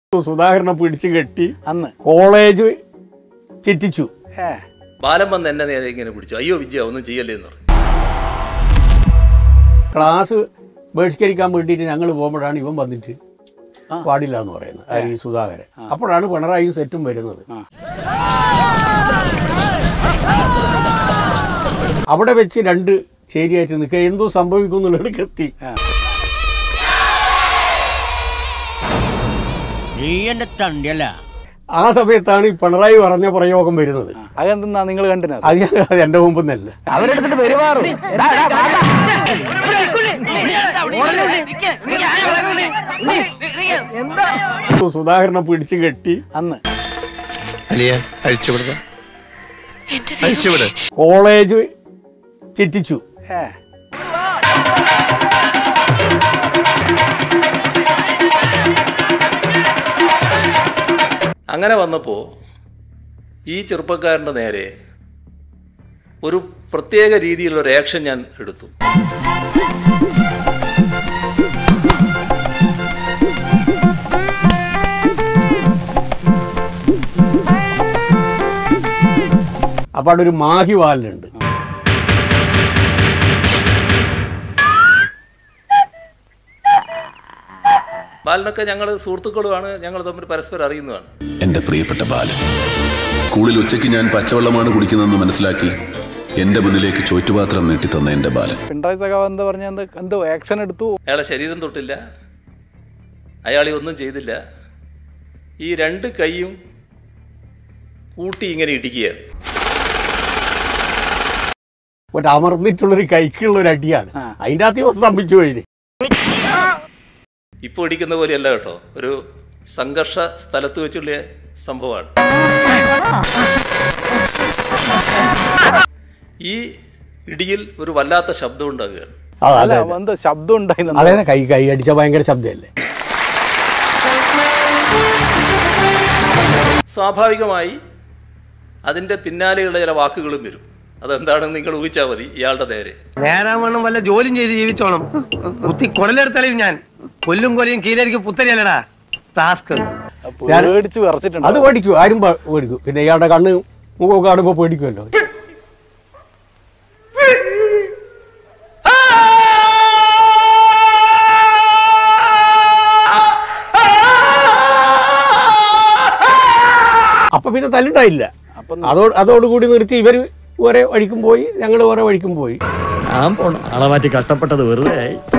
സുധാകരനെ പിടിച്ചു കെട്ടി അന്ന് കോളേജ് ചെറ്റിച്ചു ഏ ബാലൻ വന്ന് എന്നെ നേരെ ഇങ്ങനെ പിടിച്ചു അയ്യോ വിജയ ഒന്നും ചെയ്യല്ലേ എന്ന് പറഞ്ഞു ക്ലാസ് ബഹിഷ്കരിക്കാൻ വേണ്ടിയിട്ട് ഞങ്ങൾ പോകുമ്പോഴാണ് ഇവൻ വന്നിട്ട് ആ. പാടില്ല എന്ന് പറയുന്നത് ആര് ഈ സുധാകരൻ അപ്പോഴാണ് പിണറായിയും സെറ്റും വരുന്നത് ആ. അവിടെ വെച്ച് രണ്ട് ചേരിയായിട്ട് നിൽക്കുക എന്തോ സംഭവിക്കും എന്നുള്ളത് എത്തി നീ എന്റെ തണ്ടിയല്ല ആ സമയത്താണ് ഈ പിണറായി പറഞ്ഞ പ്രയോഗം വരുന്നത് അതെന്താ നിങ്ങൾ കണ്ടിനത് അത് ഞാൻ അത് എൻ്റെ മുമ്പ് നിന്നല്ല സുധാകരനെ പിടിച്ചു കെട്ടി അന്ന് അലിയ അഴിച്ചുവിടുക അഴിച്ചുവിട് കോളേജ് ചെറ്റിച്ചു ഏ അങ്ങനെ വന്നപ്പോൾ ഈ ചെറുപ്പക്കാരൻ്റെ നേരെ ഒരു പ്രത്യേക രീതിയിലുള്ള ഒരു ആക്ഷൻ ഞാൻ എടുത്തു അപ്പോൾ അവിടെ ഒരു മാഹി വാലുണ്ട് ബാലനൊക്കെ ഞങ്ങൾ സുഹൃത്തുക്കളുമാണ് ഞങ്ങൾ തമ്മിൽ പരസ്പരം അറിയുന്നതാണ് എന്റെ പ്രിയപ്പെട്ട ബാലൻ സ്കൂളിൽ ഉച്ചയ്ക്ക് ഞാൻ പച്ചവെള്ളമാണ് കുടിക്കുന്നതെന്ന് മനസ്സിലാക്കി എന്റെ മുന്നിലേക്ക് ചോറ്റുപാത്രം നീട്ടിത്തന്ന എന്റെ ബാലൻ പിണറായി സഖാവ് എന്താ പറഞ്ഞ എന്ത് എന്തോ ആക്ഷൻ എടുത്തു അയാളെ ശരീരം തൊട്ടില്ല അയാളെ ഒന്നും ചെയ്തില്ല ഈ രണ്ട് കൈയും കൂട്ടി ഇങ്ങനെ ഇടിക്കുകയാണ് ഒരു അമർന്നിട്ടുള്ളൊരു കൈക്കുള്ള ഒരു അടിയാണ് ആ. അതിൻ്റെ അകത്ത് ഇവൻ സ്തംഭിച്ചു പോയിന് ഇപ്പോൾ ഇടിക്കുന്ന പോലെയല്ല കേട്ടോ ഒരു സംഘർഷ സ്ഥലത്ത് വെച്ചുള്ള സംഭവമാണ് ഈ ഇടിയിൽ ഒരു വല്ലാത്ത ശബ്ദം ഉണ്ടാകുകയാണ് ആ, അല്ല അതെ എന്താ ശബ്ദം ഉണ്ടായി അതെ അതെ കൈ കൈ അടിച്ച ഭയങ്കര ശബ്ദമല്ലേ സ്വാഭാവികമായി അതിൻ്റെ പിന്നാലെയുള്ള ചില വാക്കുകളും വരും അതെന്താണെന്ന് നിങ്ങൾ ഊഹിച്ചാൽ മതി ഇയാളുടെ നേരെ നേരാവണ്ണം വല്ല ജോലിയും ചെയ്ത് ജീവിച്ചോണം കുത്തി കുടലെടുത്തളയും ഞാൻ കൊല്ലും കൊലയും കീഴരിക്കും പുത്തരിയല്ലടാ ടാസ്ക് പേടിച്ച് വിറച്ചിട്ടുണ്ട് അത് പേടിക്കും ആരും പ- പേടിക്കും പിന്നെ ഇയാളുടെ കണ്ണ് മുഖമൊക്കെ കാണുമ്പോൾ പേടിക്കുമല്ലോ അപ്പൊ പിന്നെ തല്ലുണ്ടായില്ല അപ്പം അതോട് അതോടുകൂടി നിർത്തി ഇവർ ഒരേ വഴിക്കും പോയി ഞങ്ങൾ ഓരോ വഴിക്കും പോയി ഞാൻ പോണം ആളെ മാറ്റി കഷ്ടപ്പെട്ടത് വെറുതെ ആയി